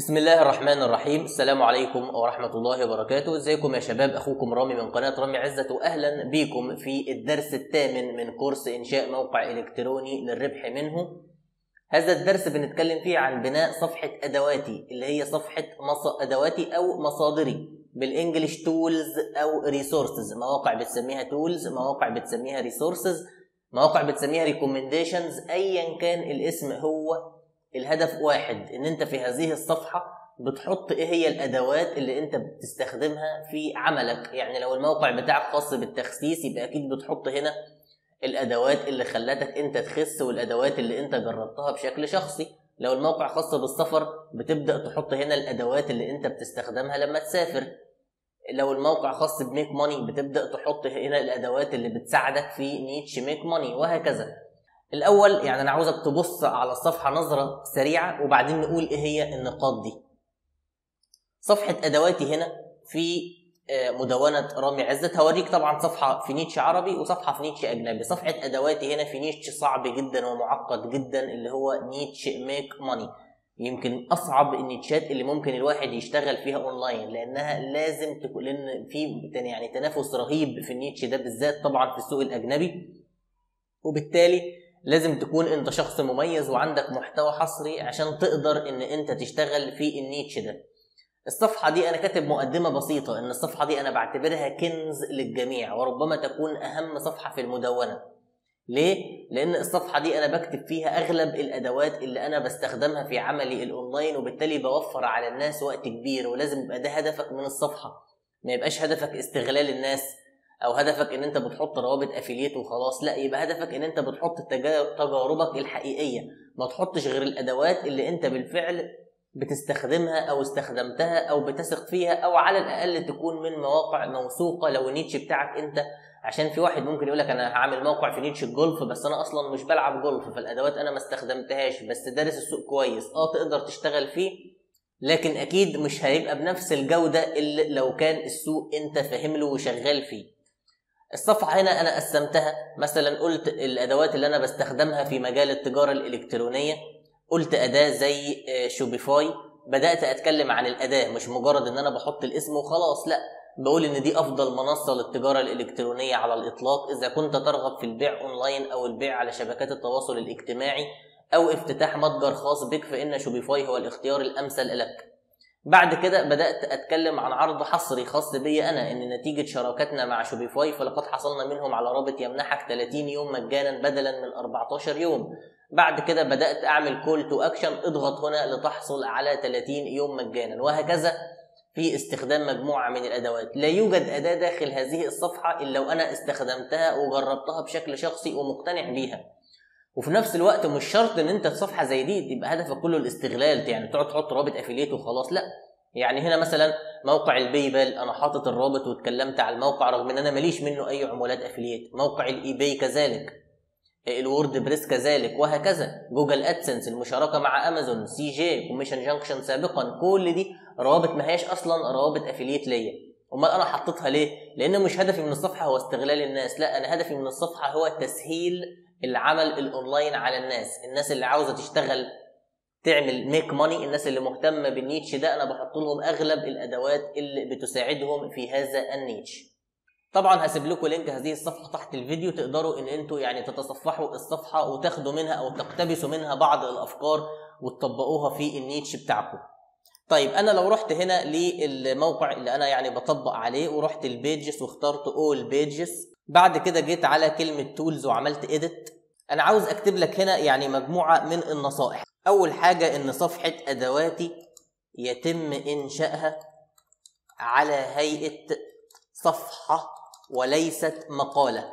بسم الله الرحمن الرحيم السلام عليكم ورحمة الله وبركاته ازيكم يا شباب اخوكم رامي من قناة رامي عزت واهلا بيكم في الدرس الثامن من كورس انشاء موقع الكتروني للربح منه هذا الدرس بنتكلم فيه عن بناء صفحة ادواتي اللي هي صفحة مص... ادواتي او مصادري بالانجلش تولز او ريسورسز مواقع بتسميها تولز مواقع بتسميها ريسورسز مواقع بتسميها ريكومنديشنز ايا كان الاسم هو الهدف واحد ان انت في هذه الصفحه بتحط ايه هي الادوات اللي انت بتستخدمها في عملك يعني لو الموقع بتاعك خاص بالتخسيس يبقى اكيد بتحط هنا الادوات اللي خلتك انت تخس والادوات اللي انت جربتها بشكل شخصي لو الموقع خاص بالسفر بتبدا تحط هنا الادوات اللي انت بتستخدمها لما تسافر لو الموقع خاص بميك ماني بتبدا تحط هنا الادوات اللي بتساعدك في نيتش ميك ماني وهكذا الاول يعني انا عاوزك تبص على الصفحه نظره سريعه وبعدين نقول ايه هي النقاط دي صفحه ادواتي هنا في مدونة رامي عزت هوريك طبعا صفحة في نيتش عربي وصفحة في نيتش أجنبي صفحة أدواتي هنا في نيتش صعب جدا ومعقد جدا اللي هو نيتش ميك ماني يمكن أصعب النيتشات اللي ممكن الواحد يشتغل فيها أونلاين لأنها لازم تكون لأن في يعني تنافس رهيب في النيتش ده بالذات طبعا في السوق الأجنبي وبالتالي لازم تكون انت شخص مميز وعندك محتوى حصري عشان تقدر ان انت تشتغل في النيتش ده الصفحة دي أنا كاتب مقدمة بسيطة إن الصفحة دي أنا بعتبرها كنز للجميع وربما تكون أهم صفحة في المدونة. ليه؟ لأن الصفحة دي أنا بكتب فيها أغلب الأدوات اللي أنا بستخدمها في عملي الأونلاين وبالتالي بوفر على الناس وقت كبير ولازم يبقى ده هدفك من الصفحة. ما يبقاش هدفك استغلال الناس او هدفك ان انت بتحط روابط افيليت وخلاص لا يبقى هدفك ان انت بتحط تجاربك الحقيقيه ما تحطش غير الادوات اللي انت بالفعل بتستخدمها او استخدمتها او بتثق فيها او على الاقل تكون من مواقع موثوقه لو النيتش بتاعك انت عشان في واحد ممكن يقول لك انا هعمل موقع في نيتش الجولف بس انا اصلا مش بلعب جولف فالادوات انا ما استخدمتهاش بس دارس السوق كويس اه تقدر تشتغل فيه لكن اكيد مش هيبقى بنفس الجوده اللي لو كان السوق انت فاهم له وشغال فيه الصفحة هنا أنا قسمتها مثلا قلت الأدوات اللي أنا بستخدمها في مجال التجارة الإلكترونية قلت أداة زي شوبيفاي بدأت أتكلم عن الأداة مش مجرد إن أنا بحط الاسم وخلاص لأ بقول إن دي أفضل منصة للتجارة الإلكترونية على الإطلاق إذا كنت ترغب في البيع أونلاين أو البيع على شبكات التواصل الاجتماعي أو افتتاح متجر خاص بك فإن شوبيفاي هو الاختيار الأمثل لك بعد كده بدأت أتكلم عن عرض حصري خاص بي أنا إن نتيجة شراكتنا مع شوبيفاي فلقد حصلنا منهم على رابط يمنحك 30 يوم مجانا بدلا من 14 يوم بعد كده بدأت أعمل كول تو أكشن اضغط هنا لتحصل على 30 يوم مجانا وهكذا في استخدام مجموعة من الأدوات لا يوجد أداة داخل هذه الصفحة إلا وأنا استخدمتها وجربتها بشكل شخصي ومقتنع بيها وفي نفس الوقت مش شرط ان انت في صفحه زي دي تبقى هدفك كله الاستغلال يعني تقعد تحط رابط افيليت وخلاص لا يعني هنا مثلا موقع الباي بال انا حاطط الرابط واتكلمت على الموقع رغم ان انا ماليش منه اي عمولات افيليت موقع الاي باي كذلك الوورد بريس كذلك وهكذا جوجل ادسنس المشاركه مع امازون سي جي كوميشن جانكشن سابقا كل دي روابط ما هياش اصلا روابط افيليت ليا امال انا حطيتها ليه لان مش هدفي من الصفحه هو استغلال الناس لا انا هدفي من الصفحه هو تسهيل العمل الاونلاين على الناس الناس اللي عاوزه تشتغل تعمل ميك ماني الناس اللي مهتمه بالنيتش ده انا بحط لهم اغلب الادوات اللي بتساعدهم في هذا النيتش طبعا هسيب لكم لينك هذه الصفحه تحت الفيديو تقدروا ان انتوا يعني تتصفحوا الصفحه وتاخدوا منها او تقتبسوا منها بعض الافكار وتطبقوها في النيتش بتاعكم طيب انا لو رحت هنا للموقع اللي انا يعني بطبق عليه ورحت البيجز واخترت اول بيجز بعد كده جيت على كلمة تولز وعملت edit أنا عاوز أكتب لك هنا يعني مجموعة من النصائح أول حاجة إن صفحة أدواتي يتم إنشائها على هيئة صفحة وليست مقالة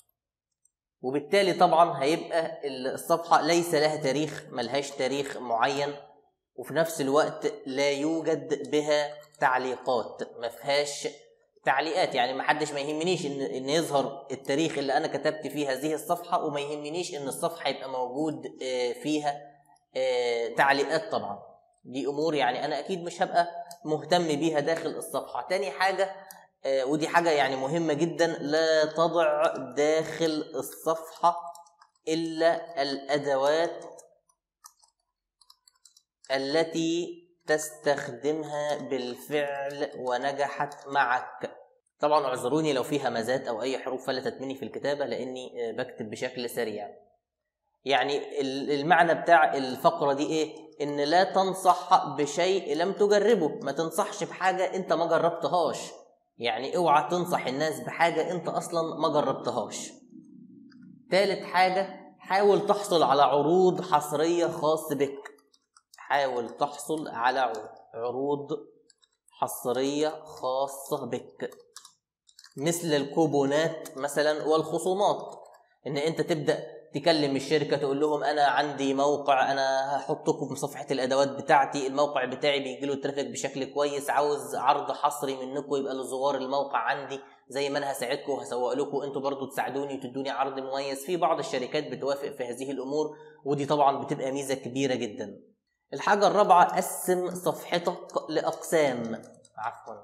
وبالتالي طبعا هيبقى الصفحة ليس لها تاريخ ملهاش تاريخ معين وفي نفس الوقت لا يوجد بها تعليقات ما فيهاش تعليقات يعني ما حدش ما يهمنيش ان ان يظهر التاريخ اللي انا كتبت فيه هذه الصفحه وما يهمنيش ان الصفحه يبقى موجود فيها تعليقات طبعا دي امور يعني انا اكيد مش هبقى مهتم بيها داخل الصفحه تاني حاجه ودي حاجه يعني مهمه جدا لا تضع داخل الصفحه الا الادوات التي تستخدمها بالفعل ونجحت معك طبعا اعذروني لو في همزات او اي حروف فلتت مني في الكتابه لاني آه، بكتب بشكل سريع يعني المعنى بتاع الفقره دي ايه ان لا تنصح بشيء لم تجربه ما تنصحش بحاجه انت ما جربتهاش يعني اوعى تنصح الناس بحاجه انت اصلا ما جربتهاش تالت حاجه حاول تحصل على عروض حصريه خاص بك حاول تحصل على عروض حصريه خاصه بك مثل الكوبونات مثلا والخصومات ان انت تبدا تكلم الشركه تقول لهم انا عندي موقع انا هحطكم في صفحه الادوات بتاعتي الموقع بتاعي بيجي له ترافيك بشكل كويس عاوز عرض حصري منكم يبقى لزوار الموقع عندي زي ما انا هساعدكم وهسوق لكم انتوا برضو تساعدوني وتدوني عرض مميز في بعض الشركات بتوافق في هذه الامور ودي طبعا بتبقى ميزه كبيره جدا الحاجه الرابعه قسم صفحتك لاقسام عفوا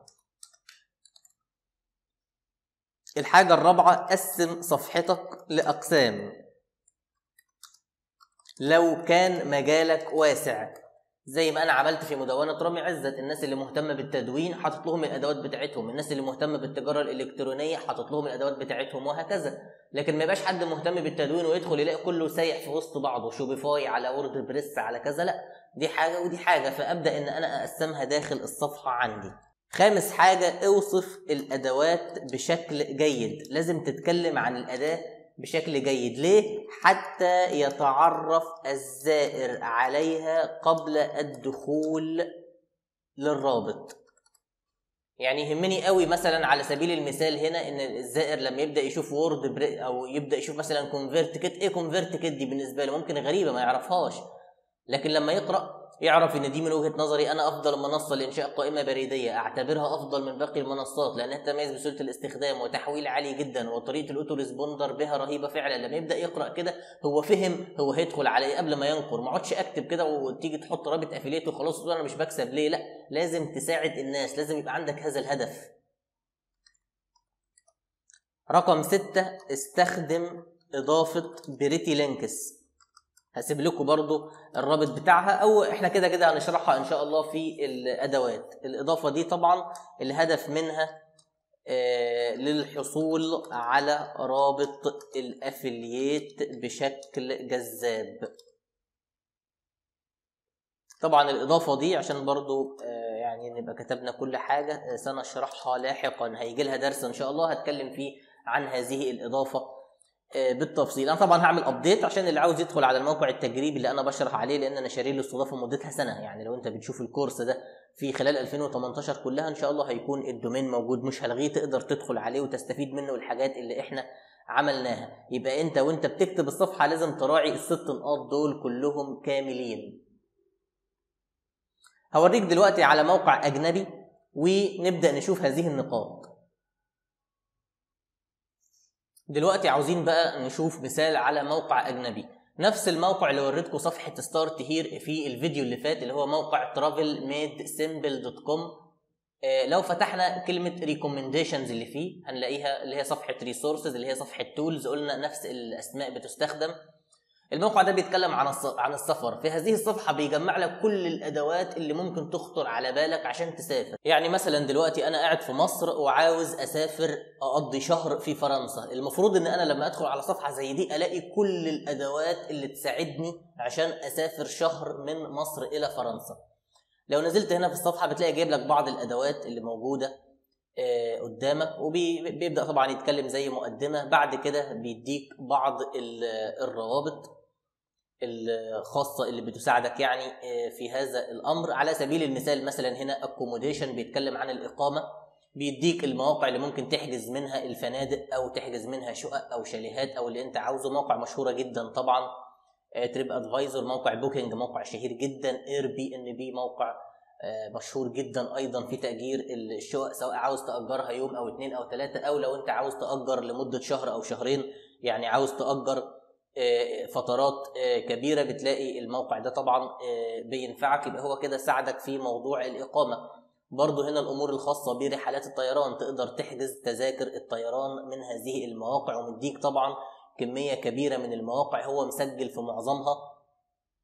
الحاجة الرابعة قسم صفحتك لأقسام لو كان مجالك واسع زي ما انا عملت في مدونه رامي عزت الناس اللي مهتمه بالتدوين حاطط لهم الادوات بتاعتهم الناس اللي مهتمه بالتجاره الالكترونيه حاطط لهم الادوات بتاعتهم وهكذا لكن ما يبقاش حد مهتم بالتدوين ويدخل يلاقي كله سايح في وسط بعضه شوبيفاي على وورد بريس على كذا لا دي حاجه ودي حاجه فابدا ان انا اقسمها داخل الصفحه عندي خامس حاجة اوصف الأدوات بشكل جيد لازم تتكلم عن الأداة بشكل جيد ليه؟ حتى يتعرف الزائر عليها قبل الدخول للرابط يعني يهمني قوي مثلا على سبيل المثال هنا ان الزائر لما يبدا يشوف وورد او يبدا يشوف مثلا كونفرت كيت ايه كونفرت كيت دي بالنسبه له ممكن غريبه ما يعرفهاش لكن لما يقرا يعرف ان دي من وجهه نظري انا افضل منصه لانشاء قائمه بريديه اعتبرها افضل من باقي المنصات لانها تميز بسهوله الاستخدام وتحويل عالي جدا وطريقه الاوتو ريسبوندر بها رهيبه فعلا لما يبدا يقرا كده هو فهم هو هيدخل على قبل ما ينقر ما اقعدش اكتب كده وتيجي تحط رابط افيليت وخلاص انا مش بكسب ليه لا لازم تساعد الناس لازم يبقى عندك هذا الهدف رقم ستة استخدم إضافة بريتي لينكس هسيب لكم برضو الرابط بتاعها او احنا كده كده هنشرحها ان شاء الله في الادوات الاضافه دي طبعا الهدف منها آه، للحصول على رابط الافلييت بشكل جذاب طبعا الاضافه دي عشان برضو آه، يعني نبقى كتبنا كل حاجه آه، سنشرحها لاحقا هيجي لها درس ان شاء الله هتكلم فيه عن هذه الاضافه آه، بالتفصيل انا طبعا هعمل ابديت عشان اللي عاوز يدخل على الموقع التجريبي اللي انا بشرح عليه لان انا شاري له استضافه مدتها سنه يعني لو انت بتشوف الكورس ده في خلال 2018 كلها ان شاء الله هيكون الدومين موجود مش هلغيه تقدر تدخل عليه وتستفيد منه الحاجات اللي احنا عملناها يبقى انت وانت بتكتب الصفحه لازم تراعي الست نقاط دول كلهم كاملين هوريك دلوقتي على موقع اجنبي ونبدا نشوف هذه النقاط دلوقتي عاوزين بقى نشوف مثال على موقع اجنبي نفس الموقع اللي وريتكم صفحه ستارت هير في الفيديو اللي فات اللي هو موقع ترافل ميد سيمبل دوت كوم لو فتحنا كلمه ريكومنديشنز اللي فيه هنلاقيها اللي هي صفحه ريسورسز اللي هي صفحه تولز قلنا نفس الاسماء بتستخدم الموقع ده بيتكلم عن عن السفر في هذه الصفحه بيجمع لك كل الادوات اللي ممكن تخطر على بالك عشان تسافر يعني مثلا دلوقتي انا قاعد في مصر وعاوز اسافر اقضي شهر في فرنسا المفروض ان انا لما ادخل على صفحه زي دي الاقي كل الادوات اللي تساعدني عشان اسافر شهر من مصر الى فرنسا لو نزلت هنا في الصفحه بتلاقي جايب لك بعض الادوات اللي موجوده آه، قدامك وبيبدا طبعا يتكلم زي مقدمه بعد كده بيديك بعض الروابط الخاصه اللي بتساعدك يعني آه، في هذا الامر على سبيل المثال مثلا هنا اكوموديشن بيتكلم عن الاقامه بيديك المواقع اللي ممكن تحجز منها الفنادق او تحجز منها شقق او شاليهات او اللي انت عاوزه موقع مشهوره جدا طبعا تريب آه، ادفايزر موقع بوكينج موقع شهير جدا اير بي ان بي موقع آه، مشهور جدا ايضا في تاجير الشقق سواء عاوز تاجرها يوم او اثنين او ثلاثه او لو انت عاوز تاجر لمده شهر او شهرين يعني عاوز تاجر آه، فترات آه، كبيره بتلاقي الموقع ده طبعا آه، بينفعك يبقى هو كده ساعدك في موضوع الاقامه برضه هنا الامور الخاصه برحلات الطيران تقدر تحجز تذاكر الطيران من هذه المواقع ومديك طبعا كميه كبيره من المواقع هو مسجل في معظمها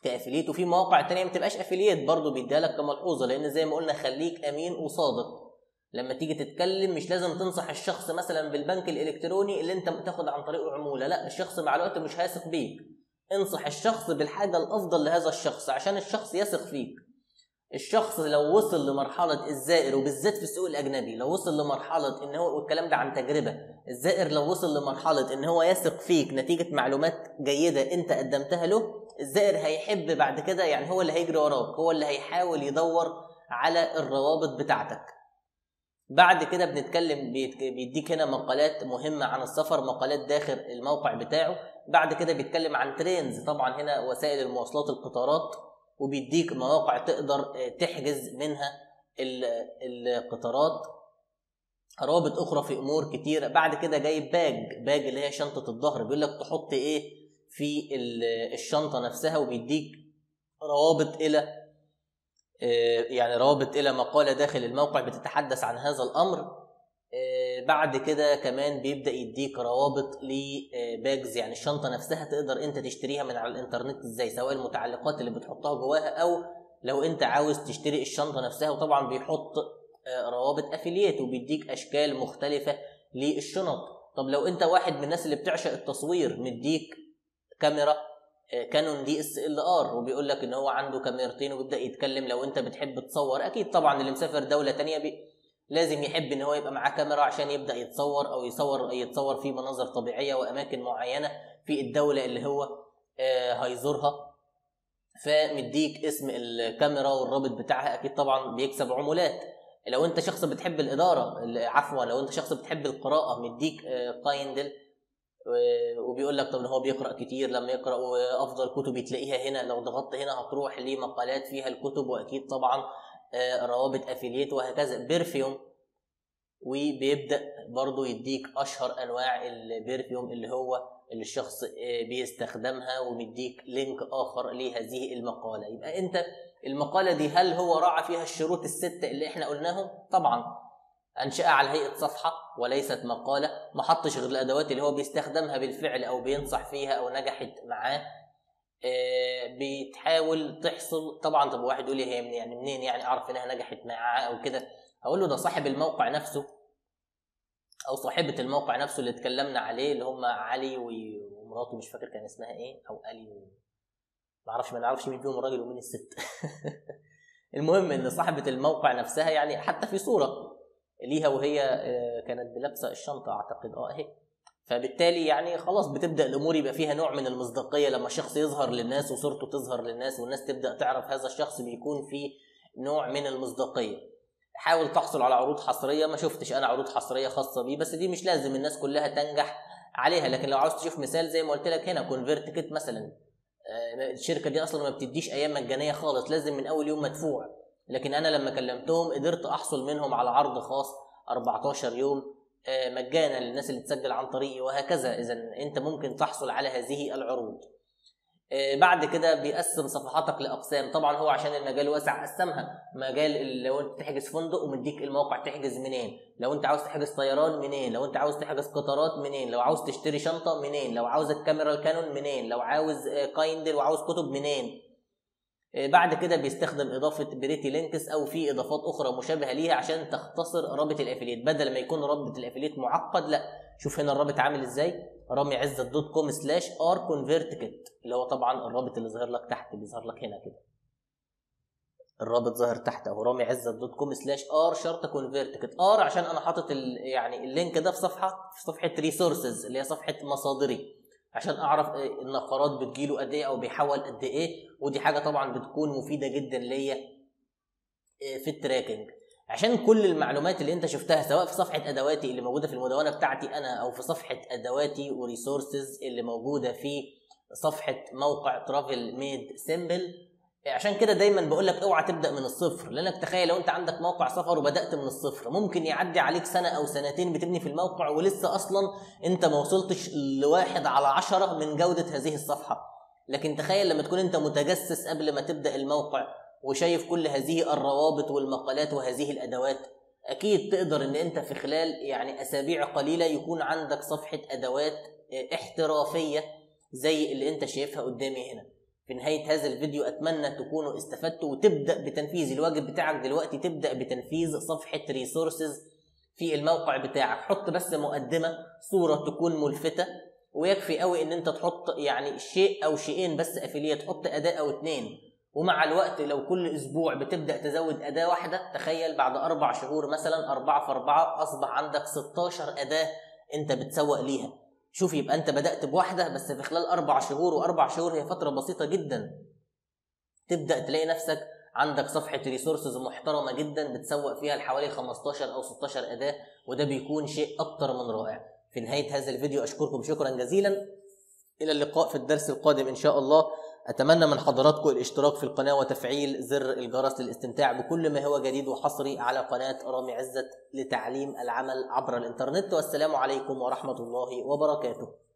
كافليت وفي مواقع تانية ما بتبقاش افليت برضه بيديها لك كملحوظه لان زي ما قلنا خليك امين وصادق لما تيجي تتكلم مش لازم تنصح الشخص مثلا بالبنك الالكتروني اللي انت بتاخد عن طريقه عموله لا الشخص مع الوقت مش هيثق بيك انصح الشخص بالحاجه الافضل لهذا الشخص عشان الشخص يثق فيك الشخص لو وصل لمرحلة الزائر وبالذات في السوق الأجنبي لو وصل لمرحلة إن هو والكلام ده عن تجربة الزائر لو وصل لمرحلة إن هو يثق فيك نتيجة معلومات جيدة أنت قدمتها له الزائر هيحب بعد كده يعني هو اللي هيجري وراك هو اللي هيحاول يدور على الروابط بتاعتك بعد كده بنتكلم بيديك هنا مقالات مهمة عن السفر مقالات داخل الموقع بتاعه بعد كده بيتكلم عن ترينز طبعا هنا وسائل المواصلات القطارات وبيديك مواقع تقدر تحجز منها القطارات روابط اخرى في امور كتيره بعد كده جايب باج باج اللي هي شنطه الظهر بيقول لك تحط ايه في الشنطه نفسها وبيديك روابط الى يعني روابط الى مقاله داخل الموقع بتتحدث عن هذا الامر بعد كده كمان بيبدا يديك روابط لباجز يعني الشنطه نفسها تقدر انت تشتريها من على الانترنت ازاي سواء المتعلقات اللي بتحطها جواها او لو انت عاوز تشتري الشنطه نفسها وطبعا بيحط روابط افيليت وبيديك اشكال مختلفه للشنط طب لو انت واحد من الناس اللي بتعشق التصوير مديك كاميرا كانون دي اس ال ار وبيقول لك ان هو عنده كاميرتين وبيبدا يتكلم لو انت بتحب تصور اكيد طبعا اللي مسافر دوله تانية بي لازم يحب ان هو يبقى معاه كاميرا عشان يبدا يتصور او يصور يتصور في مناظر طبيعيه واماكن معينه في الدوله اللي هو هيزورها فمديك اسم الكاميرا والرابط بتاعها اكيد طبعا بيكسب عمولات لو انت شخص بتحب الاداره عفوا لو انت شخص بتحب القراءه مديك قايندل وبيقول لك طب هو بيقرا كتير لما يقرا وافضل كتب تلاقيها هنا لو ضغطت هنا هتروح لمقالات فيها الكتب واكيد طبعا روابط افيليت وهكذا بيرفيوم وبيبدا برضو يديك اشهر انواع البرفيوم اللي هو اللي الشخص بيستخدمها ومديك لينك اخر لهذه المقاله يبقى انت المقاله دي هل هو راعى فيها الشروط السته اللي احنا قلناهم طبعا انشاها على هيئه صفحه وليست مقاله ما حطش غير الادوات اللي هو بيستخدمها بالفعل او بينصح فيها او نجحت معاه بتحاول تحصل طبعا طب واحد يقول لي هي من يعني منين يعني اعرف انها نجحت معاه او كده اقول له ده صاحب الموقع نفسه او صاحبه الموقع نفسه اللي اتكلمنا عليه اللي هم علي ومراته مش فاكر كان اسمها ايه او الي و... ما اعرفش ما نعرفش مين فيهم الراجل ومين الست المهم ان صاحبه الموقع نفسها يعني حتى في صوره ليها وهي كانت بلابسه الشنطه اعتقد اه اهي فبالتالي يعني خلاص بتبدا الامور يبقى فيها نوع من المصداقيه لما الشخص يظهر للناس وصورته تظهر للناس والناس تبدا تعرف هذا الشخص بيكون في نوع من المصداقيه حاول تحصل على عروض حصريه ما شفتش انا عروض حصريه خاصه بيه بس دي مش لازم الناس كلها تنجح عليها لكن لو عاوز تشوف مثال زي ما قلت لك هنا كونفيرت كيت مثلا الشركه دي اصلا ما بتديش ايام مجانيه خالص لازم من اول يوم مدفوع لكن انا لما كلمتهم قدرت احصل منهم على عرض خاص 14 يوم مجانا للناس اللي تسجل عن طريقي وهكذا اذا انت ممكن تحصل على هذه العروض بعد كده بيقسم صفحاتك لاقسام طبعا هو عشان المجال واسع قسمها مجال لو انت تحجز فندق ومديك الموقع تحجز منين لو انت عاوز تحجز طيران منين لو انت عاوز تحجز قطارات منين لو عاوز تشتري شنطه منين لو عاوز الكاميرا الكانون منين لو عاوز كايندل وعاوز كتب منين بعد كده بيستخدم اضافه بريتي لينكس او في اضافات اخرى مشابهه ليها عشان تختصر رابط الافليت بدل ما يكون رابط الافليت معقد لا شوف هنا الرابط عامل ازاي رامي عزت دوت كوم سلاش ار كونفيرت كيت اللي هو طبعا الرابط اللي ظاهر لك تحت بيظهر لك هنا كده الرابط ظاهر تحت اهو رامي عزت دوت كوم سلاش ار شرطه كونفيرت كيت ار عشان انا حاطط يعني اللينك ده في صفحه في صفحه ريسورسز اللي هي صفحه مصادري عشان اعرف النقرات بتجيله قد ايه او بيحول قد ايه ودي حاجه طبعا بتكون مفيده جدا ليا في التراكنج عشان كل المعلومات اللي انت شفتها سواء في صفحه ادواتي اللي موجوده في المدونه بتاعتي انا او في صفحه ادواتي وريسورسز اللي موجوده في صفحه موقع ترافل ميد سيمبل عشان كده دايما بقول لك اوعى تبدا من الصفر لانك تخيل لو انت عندك موقع سفر وبدات من الصفر ممكن يعدي عليك سنه او سنتين بتبني في الموقع ولسه اصلا انت ما وصلتش لواحد على عشرة من جوده هذه الصفحه لكن تخيل لما تكون انت متجسس قبل ما تبدا الموقع وشايف كل هذه الروابط والمقالات وهذه الادوات اكيد تقدر ان انت في خلال يعني اسابيع قليله يكون عندك صفحه ادوات احترافيه زي اللي انت شايفها قدامي هنا في نهاية هذا الفيديو أتمنى تكونوا استفدتوا وتبدأ بتنفيذ الواجب بتاعك دلوقتي تبدأ بتنفيذ صفحة ريسورسز في الموقع بتاعك حط بس مقدمة صورة تكون ملفتة ويكفي قوي ان انت تحط يعني شيء او شيئين بس افيليت تحط اداة او اتنين ومع الوقت لو كل اسبوع بتبدا تزود اداه واحده تخيل بعد اربع شهور مثلا اربعه في اربعه اصبح عندك 16 اداه انت بتسوق ليها شوف يبقى انت بدات بواحده بس في خلال اربع شهور واربع شهور هي فتره بسيطه جدا تبدا تلاقي نفسك عندك صفحه ريسورسز محترمه جدا بتسوق فيها لحوالي 15 او 16 اداه وده بيكون شيء اكتر من رائع في نهايه هذا الفيديو اشكركم شكرا جزيلا الى اللقاء في الدرس القادم ان شاء الله اتمنى من حضراتكم الاشتراك في القناه وتفعيل زر الجرس للاستمتاع بكل ما هو جديد وحصري على قناه رامي عزت لتعليم العمل عبر الانترنت والسلام عليكم ورحمه الله وبركاته